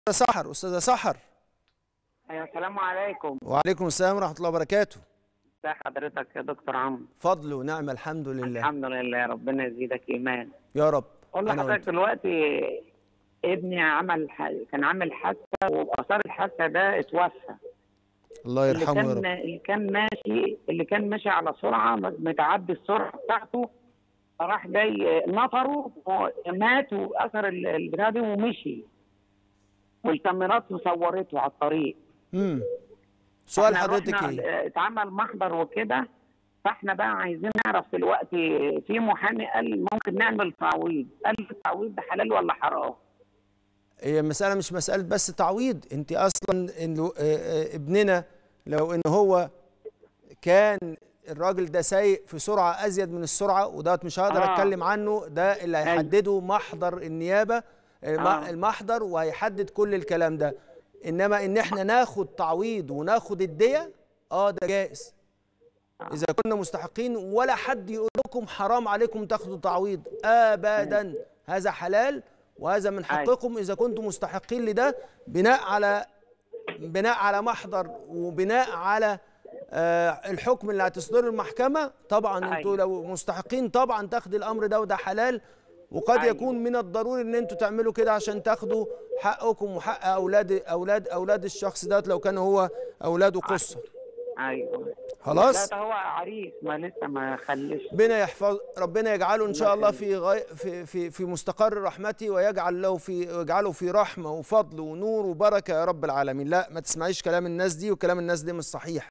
سحر استاذه سحر أيوة السلام عليكم وعليكم السلام ورحمه الله وبركاته ازي حضرتك يا دكتور عمرو فضل ونعمه الحمد لله الحمد لله ربنا يزيدك ايمان يا رب قول أنا لحضرتك وأنت. دلوقتي ابني عمل ح... كان عامل حادثه واثار الحادثه ده اتوفى الله اللي يرحمه يا كان رب اللي كان ماشي اللي كان ماشي على سرعه متعدي السرعه بتاعته راح جاي نطره مات واثر ال- البتاع دي ومشي والكاميرات صورته على الطريق امم سؤال إحنا حضرتك رحنا ايه اتعمل محضر وكده فاحنا بقى عايزين نعرف دلوقتي في محامي قال ممكن نعمل تعويض قال التعويض ده حلال ولا حرام؟ هي المساله مش مساله بس تعويض انت اصلا إن لو- آه، آه، ابننا لو ان هو كان الراجل ده سايق في سرعه ازيد من السرعه ودوت مش هقدر آه. اتكلم عنه ده اللي أيوة. هيحدده محضر النيابه الم- آه. المحضر وهيحدد كل الكلام ده انما ان احنا ناخد تعويض وناخد الديه اه ده جائز اذا كنا مستحقين ولا حد يقول لكم حرام عليكم تاخدوا تعويض ابدا هذا حلال وهذا من حقكم اذا كنتم مستحقين لده بناء على بناء على محضر وبناء على آه، الحكم اللي هتصدره المحكمه طبعا انتوا أيوة. لو مستحقين طبعا تاخدوا الامر ده وده حلال وقد أيوة. يكون من الضروري ان انتوا تعملوا كده عشان تاخدوا حقكم وحق اولاد اولاد اولاد الشخص ده لو كان هو اولاده قصر ايوه خلاص لا ده هو عريس ما لسه ما خلش ربنا يحفظ ربنا يجعله ان شاء الله الله في غي... في في في مستقر رحمته ويجعل له في يجعله في رحمه وفضل ونور وبركه يا رب العالمين لا ما تسمعيش كلام الناس دي وكلام الناس دي مش صحيح